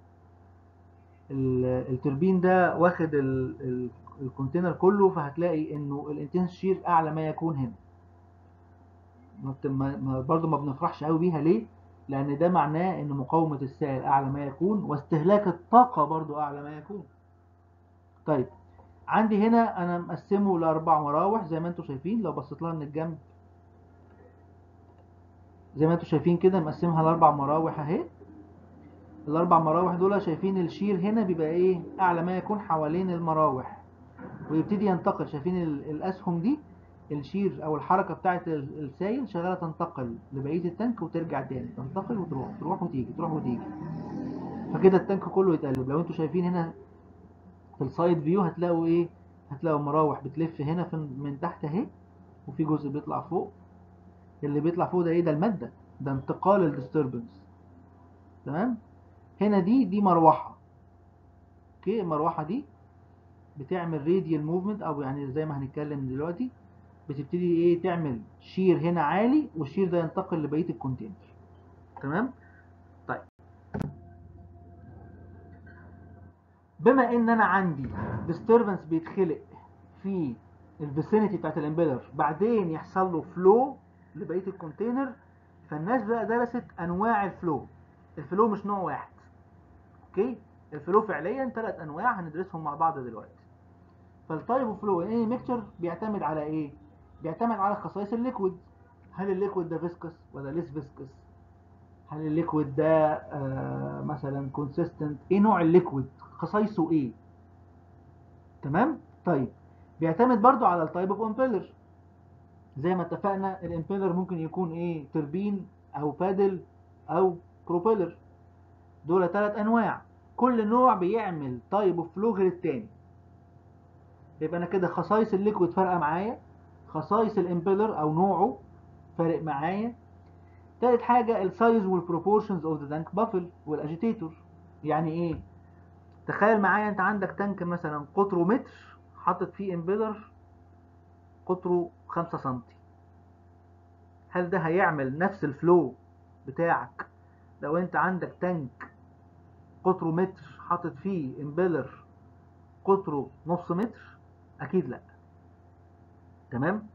ال التوربين ده واخد ال ال الكونتينر كله فهتلاقي انه الانتنس شير اعلى ما يكون هنا ما برضه ما بنفرحش قوي بيها ليه لان ده معناه ان مقاومه السائل اعلى ما يكون واستهلاك الطاقه برضه اعلى ما يكون طيب عندي هنا انا مقسمه لاربع مراوح زي ما انتم شايفين لو بصيت لها من الجنب زي ما انتم شايفين كده مقسمها لاربع مراوح اهي الاربع مراوح دول شايفين الشير هنا بيبقى ايه اعلى ما يكون حوالين المراوح ويبتدي ينتقل شايفين ال- الاسهم دي الشير او الحركه بتاعه ال- السائل شغاله تنتقل لبقيه التانك وترجع تاني تنتقل وتروح تروح وتيجي تروح وتيجي فكده التانك كله يتقلب لو انتوا شايفين هنا في السايد فيو هتلاقوا ايه هتلاقوا مراوح بتلف هنا في من تحت اهي وفي جزء بيطلع فوق اللي بيطلع فوق ده ايه ده الماده ده انتقال الديستربنس تمام هنا دي دي مروحه اوكي المروحه دي بتعمل راديال موفمنت او يعني زي ما هنتكلم دلوقتي بتبتدي ايه تعمل شير هنا عالي والشير ده ينتقل لبقيه الكونتينر تمام طيب بما ان انا عندي disturbance بيتخلق في الفيسينيتي بتاعت الامبيلر بعدين يحصل له فلو لبقيه الكونتينر فالناس بقى درست انواع الفلو الفلو مش نوع واحد اوكي الفلو فعليا ثلاث انواع هندرسهم مع بعض دلوقتي فالتايب اوف فلو ان ميكتشر بيعتمد على ايه بيعتمد على خصائص الليكويد هل الليكويد ده فيسكس ولا ليس فيسكس هل الليكويد ده آه مثلا كونسيستنت ايه نوع الليكويد خصائصه ايه تمام طيب بيعتمد برضو على التايب اوف امبيلر زي ما اتفقنا الامبيلر ممكن يكون ايه تربين او بادل او بروبيلر دول ثلاث انواع كل نوع بيعمل تايب اوف فلو غير التاني يبقى انا كده خصائص الليكويد فارقه معايا خصائص الامبيلر او نوعه فارق معايا تالت حاجه السايز والبروبورشنز اوف ذا تانك بافل والاجيتيتور يعني ايه تخيل معايا انت عندك تانك مثلا قطره متر حاطط فيه امبيلر قطره 5 سم هل ده هيعمل نفس الفلو بتاعك لو انت عندك تانك قطره متر حاطط فيه امبيلر قطره نص متر اكيد لا تمام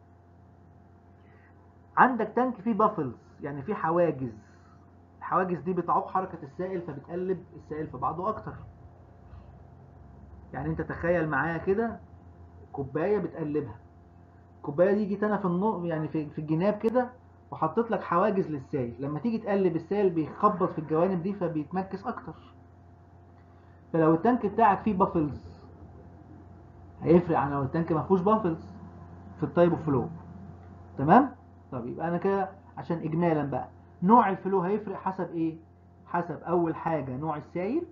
عندك تانك فيه بافلز يعني فيه حواجز الحواجز دي بتعوق حركة السائل فبتقلب السائل في بعضه اكتر يعني انت تخيل معايا كده كوبايه بتقلبها الكوبايه دي جيت انا في النص يعني في, في الجناب كده وحطيت لك حواجز للسائل لما تيجي تقلب السائل بيخبط في الجوانب دي فبيتمركز اكتر فلو التانك بتاعك فيه بافلز هيفرق عن لو التانك ما فيهوش بافلز في التايب اوف فلو تمام طب يبقى انا كده عشان اجمالا بقى نوع الفلو هيفرق حسب ايه حسب اول حاجه نوع السائل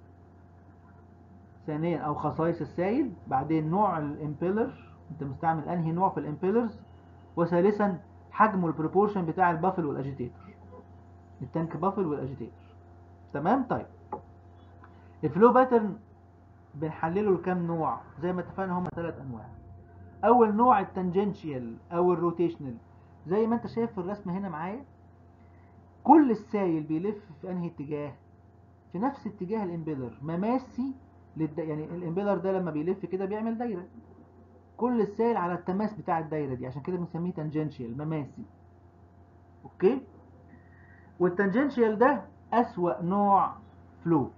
ثانيا او خصائص السائل بعدين نوع الامبيلر انت مستعمل انهي نوع في الامبيلرز وثالثا حجم والبروبورشن بتاع البافل والاجيتيتور التانك بافل والاجيتيتور تمام طيب الفلو باترن بنحلله لكام نوع زي ما اتفقنا هم ثلاث انواع اول نوع التانجنشيال او الروتيشنال زي ما انت شايف في الرسم هنا معايا كل السائل بيلف في انهي اتجاه في نفس اتجاه الامبيلر مماسي للد... يعني الامبيلر ده لما بيلف كده بيعمل دايره كل السائل على التماس بتاع الدايره دي عشان كده بنسميه تانجنشيال مماسي اوكي والتانجنشيال ده اسوأ نوع فلو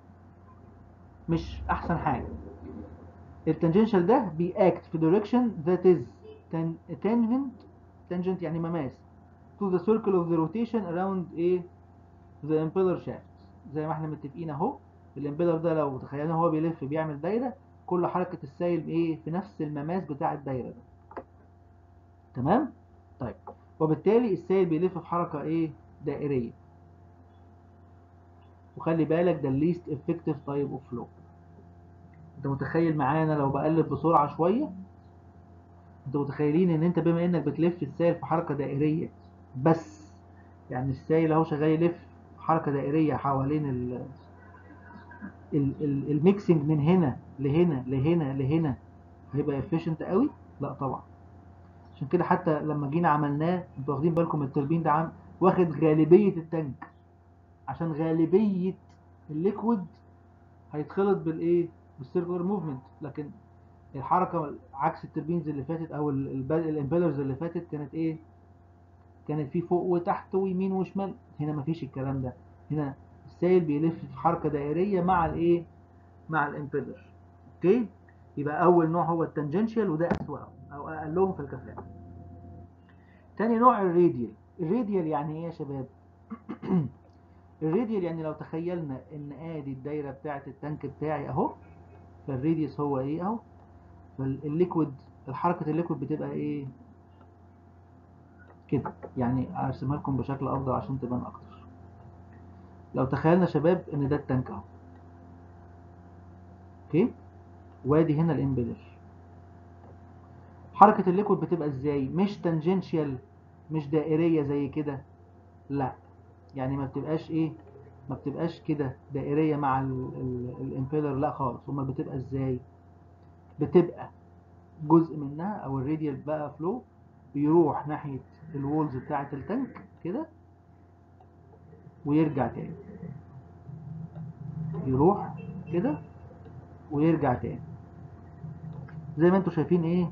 مش احسن حاجه التانجنشال ده بيأكت في direction that is tangent tangent يعني مماس to the circle of the rotation around a the impeller shaft زي ما احنا متفقين اهو الامبيلر ده لو تخيلنا هو بيلف بيعمل دايره كل حركه السائل ايه في نفس المماس بتاع الدايره ده تمام طيب وبالتالي السائل بيلف في حركه ايه دائريه وخلي بالك ده الليست افكتيف تايب اوف فلو انت متخيل معايا انا لو بقلب بسرعه شويه انتوا متخيلين ان انت بما انك بتلف السائل في حركه دائريه بس يعني السائل اهو شغال يلف في حركه دائريه حوالين ال الميكسنج من هنا لهنا لهنا لهنا هيبقى افيشنت قوي لا طبعا عشان كده حتى لما جينا عملناه انتوا واخدين بالكم التوربين ده عم واخد غالبيه التانك عشان غالبيه الليكويد هيتخلط بالايه بالسيركولار موفمنت لكن الحركه عكس التوربينز اللي فاتت او الامبيلرز اللي فاتت كانت ايه كانت في فوق وتحت ويمين وشمال هنا مفيش الكلام ده هنا السائل بيلف في حركه دائريه مع الايه مع الامبيلر اوكي يبقى اول نوع هو التانجنشال وده اسوأهم او اقلهم في الكفاءه تاني نوع الراديال الراديال يعني ايه يا شباب الراديال يعني لو تخيلنا ان ادي الدايره بتاعه التانك بتاعي اهو فالراديوس هو ايه اهو فالليكويد الحركه الليكويد بتبقى ايه كده يعني ارسمها لكم بشكل افضل عشان تبان اكتر لو تخيلنا شباب ان ده التانك اهو اوكي وادي هنا الامبيلر حركه الليكويد بتبقى ازاي مش تانجنشال مش دائريه زي كده لا يعني ما بتبقاش ايه ما بتبقاش كده دائريه مع الامبيلر لا خالص امال بتبقى ازاي بتبقى جزء منها او الراديال بقى فلو بيروح ناحيه الوولز بتاعه التانك كده ويرجع تاني يروح كده ويرجع تاني زي ما انتم شايفين ايه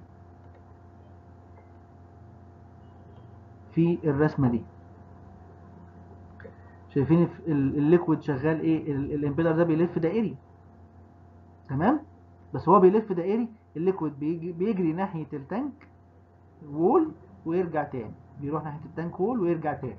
في الرسمه دي شايفين الليكويد شغال ايه الامبيلر ده بيلف دائري تمام بس هو بيلف دائري الليكويد بيجي بيجري ناحيه التانك وول ويرجع تاني بيروح ناحيه التانك وول ويرجع تاني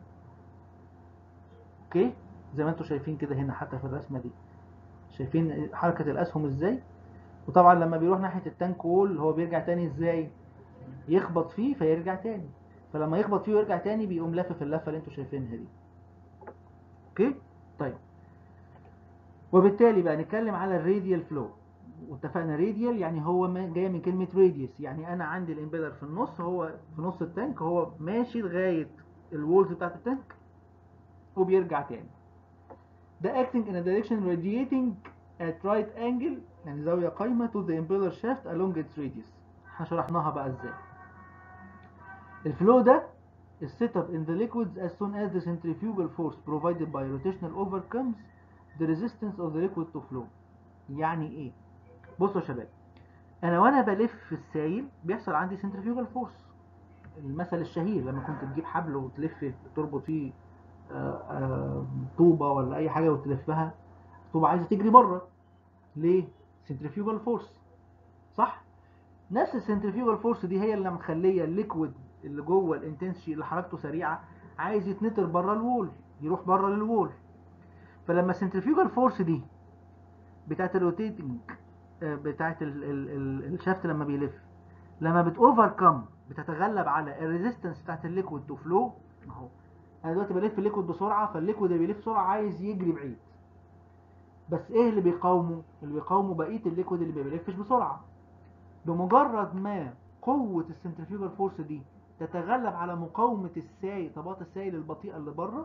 اوكي زي ما انتم شايفين كده هنا حتى في الرسمه دي شايفين حركه الاسهم ازاي وطبعا لما بيروح ناحيه التانك وول هو بيرجع تاني ازاي يخبط فيه فيرجع تاني فلما يخبط فيه ويرجع تاني بيقوم لافف اللفه اللي انتم شايفينها دي اوكي طيب وبالتالي بقى نتكلم على الراديال فلو واتفقنا راديال يعني هو جاي من كلمه راديوس يعني انا عندي الامبيلر في النص هو في نص التانك هو ماشي لغايه الوولز بتاعت التانك وبيرجع تاني ده acting in a direction radiating at right angle يعني زاويه قايمه to the impeller shaft along its radius احنا شرحناها بقى ازاي الفلو ده is set up in the liquids as soon as the centrifugal force provided by rotational overcomes the resistance of the liquid to flow يعني ايه بصوا يا شباب انا وانا بلف السايل بيحصل عندي centrifugal force المثل الشهير لما كنت تجيب حبل وتلف تربط فيه آآ آآ طوبه ولا اي حاجه وتلفها الطوبه عايزه تجري بره ليه centrifugal force صح نفس السنترفيوجال فورس دي هي اللي مخليه الليكويد اللي جوه الانتنسي اللي حركته سريعه عايز يتنطر بره الوول يروح بره للوول فلما السنترفيوجال فورس دي بتاعت الروتيتنج بتاعت ال ال ال الشافت لما بيلف لما بتوفر كم بتتغلب على الريزيستنس بتاعت الليكويد تو فلو اهو انا دلوقتي بلف الليكويد بسرعه فالليكويد اللي بيلف بسرعه عايز يجري بعيد بس ايه اللي بيقاومه اللي بيقاومه بقيه الليكويد اللي ما بيلفش بسرعه بمجرد ما قوة السنترفيوجال فورس دي تتغلب على مقاومة السائل طبقات السائل البطيئة اللي بره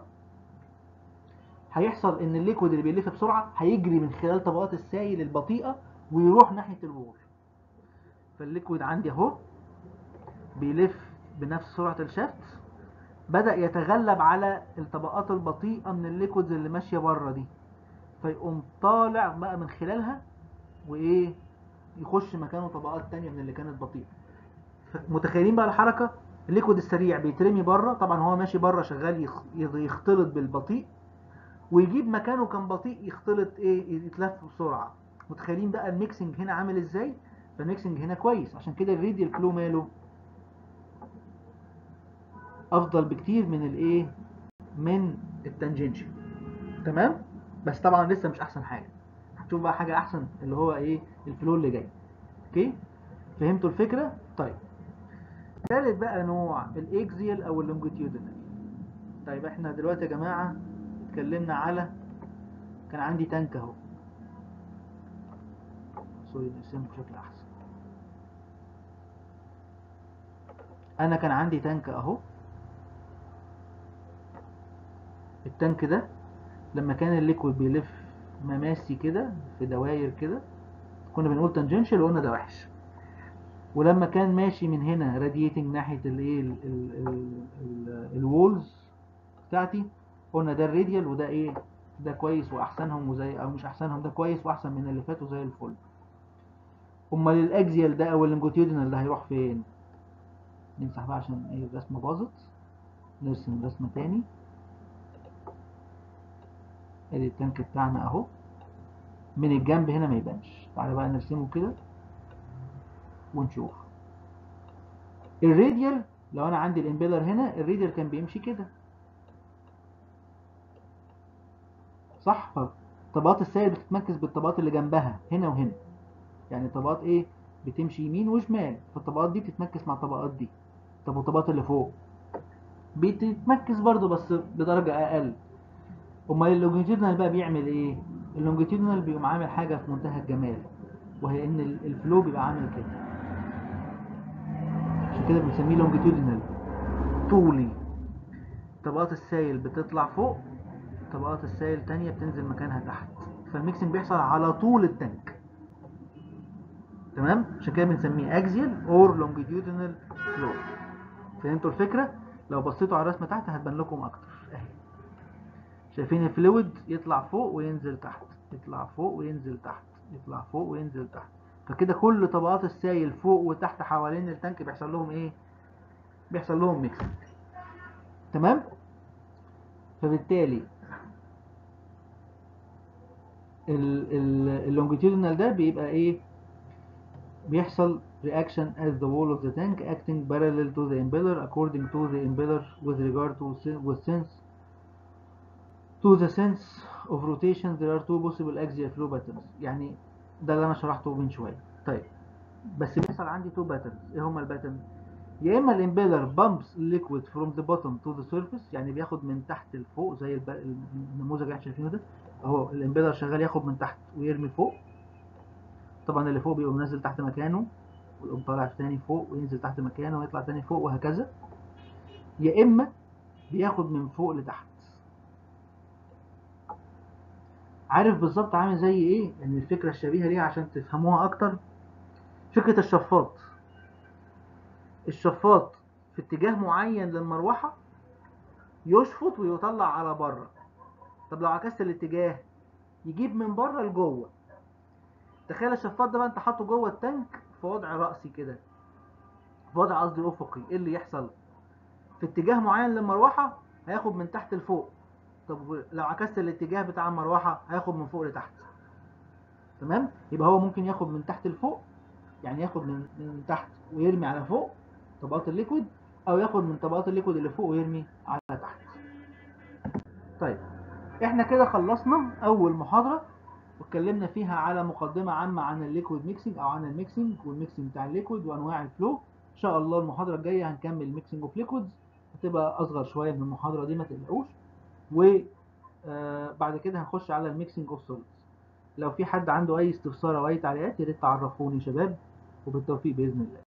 هيحصل ان الليكويد اللي بيلف بسرعة هيجري من خلال طبقات السائل البطيئة ويروح ناحية الوول فالليكويد عندي اهو بيلف بنفس سرعة الشافت بدأ يتغلب على الطبقات البطيئة من الليكويدز اللي ماشية بره دي فيقوم طالع بقى من خلالها وايه يخش مكانه طبقات تانية من اللي كانت بطيئة متخيلين بقى الحركة الليكويد السريع بيترمي بره طبعا هو ماشي بره شغال يختلط بالبطيء ويجيب مكانه كان بطيء يختلط ايه يتلف بسرعة متخيلين بقى الميكسنج هنا عامل ازاي فالميكسنج هنا كويس عشان كده الراديال فلو ماله افضل بكتير من الايه من التانجنشال تمام بس طبعا لسه مش احسن حاجه هتشوف بقى حاجه احسن اللي هو ايه الفلو اللي جاي اوكي فهمتوا الفكره طيب ثالث بقى نوع الاكزيال او اللونجيتيودنال طيب احنا دلوقتي يا جماعه اتكلمنا على كان عندي تانك اهو سوري نرسمه بشكل احسن انا كان عندي تانك اهو التانك ده لما كان الليكويد بيلف مماسي كده في دواير كده كنا بنقول تانجنشال وقلنا ده وحش ولما كان ماشي من هنا راديتنج ناحيه الايه الوولز بتاعتي قلنا ده الراديال وده ايه ده كويس واحسنهم وزي او مش احسنهم ده كويس واحسن من اللي فاتوا زي الفل امال الاكزيال ده او اللونجيتيودنال ده هيروح فين نمسح بقى عشان ايه الرسمه باظت نرسم رسمه تاني ادي التانك بتاعنا اهو من الجنب هنا ما يبانش تعالى بقى نرسمه كده ونشوف الراديال لو انا عندي الامبيلر هنا الراديال كان بيمشي كده صح طبقات السائل بتتمركز بالطبقات اللي جنبها هنا وهنا يعني طبقات ايه بتمشي يمين وشمال فالطبقات دي بتتمركز مع الطبقات دي طب والطبقات اللي فوق بتتمركز برضو بس بدرجة اقل امال اللونجيتودنال بقى بيعمل ايه اللونجيتودنال بيقوم عامل حاجة في منتهى الجمال وهي ان الفلو بيبقى عامل كده عشان كده بنسميه لونجيتودنال طولي طبقات السائل بتطلع فوق طبقات السائل تانية بتنزل مكانها تحت فالميكسنج بيحصل على طول التانك تمام عشان كده بنسميه اكزيال اور لونجيتودنال فلو فهمتوا الفكره لو بصيتوا على الرسمه تحت هتبان لكم اكتر اهي شايفين الفلويد يطلع فوق وينزل تحت يطلع فوق وينزل تحت يطلع فوق وينزل تحت فكده كل طبقات السائل فوق وتحت حوالين التانك بيحصل لهم ايه بيحصل لهم ميكسنج تمام فبالتالي اللونجيتودينال ده بيبقى ايه بيحصل reaction as the wall of the tank acting parallel to the impeller according to the impeller with regard to with sense to the sense of rotation there are two possible axial flow patterns يعني ده اللي انا شرحته من شويه طيب بس بيحصل عندي two patterns ايه هما الباترن يا اما الامبيلر بامبس liquid from the bottom to the surface يعني بياخد من تحت لفوق زي الب... النموذج اللي احنا شايفينه ده اهو الامبيلر شغال ياخد من تحت ويرمي فوق طبعا اللي فوق بيقوم نازل تحت مكانه ويقوم طالع تاني فوق وينزل تحت مكانه ويطلع تاني فوق وهكذا يا اما بياخد من فوق لتحت عارف بالظبط عامل زي ايه يعني الفكره الشبيهه ليها عشان تفهموها اكتر فكره الشفاط الشفاط في اتجاه معين للمروحه يشفط ويطلع على بره طب لو عكست الاتجاه يجيب من بره لجوه تخيل الشفاط ده بقى انت حاطه جوه التانك في وضع رأسي كده في وضع قصدي افقي ايه اللي يحصل في اتجاه معين للمروحه هياخد من تحت لفوق طب لو عكست الاتجاه بتاع المروحه هياخد من فوق لتحت تمام يبقى هو ممكن ياخد من تحت لفوق يعني ياخد من من تحت ويرمي على فوق طبقات الليكويد او ياخد من طبقات الليكويد اللي فوق ويرمي على تحت طيب احنا كده خلصنا اول محاضره واتكلمنا فيها على مقدمة عامة عن الليكويد ميكسنج أو عن الميكسنج والميكسنج بتاع الليكويد وأنواع الفلو إن شاء الله المحاضرة الجاية هنكمل ميكسنج أوف ليكويدز هتبقى أصغر شوية من المحاضرة دي ما تقلقوش وبعد كده هنخش على الميكسنج أوف سوليدز لو في حد عنده أي استفسار أو أي تعليقات يا ريت تعرفوني شباب وبالتوفيق بإذن الله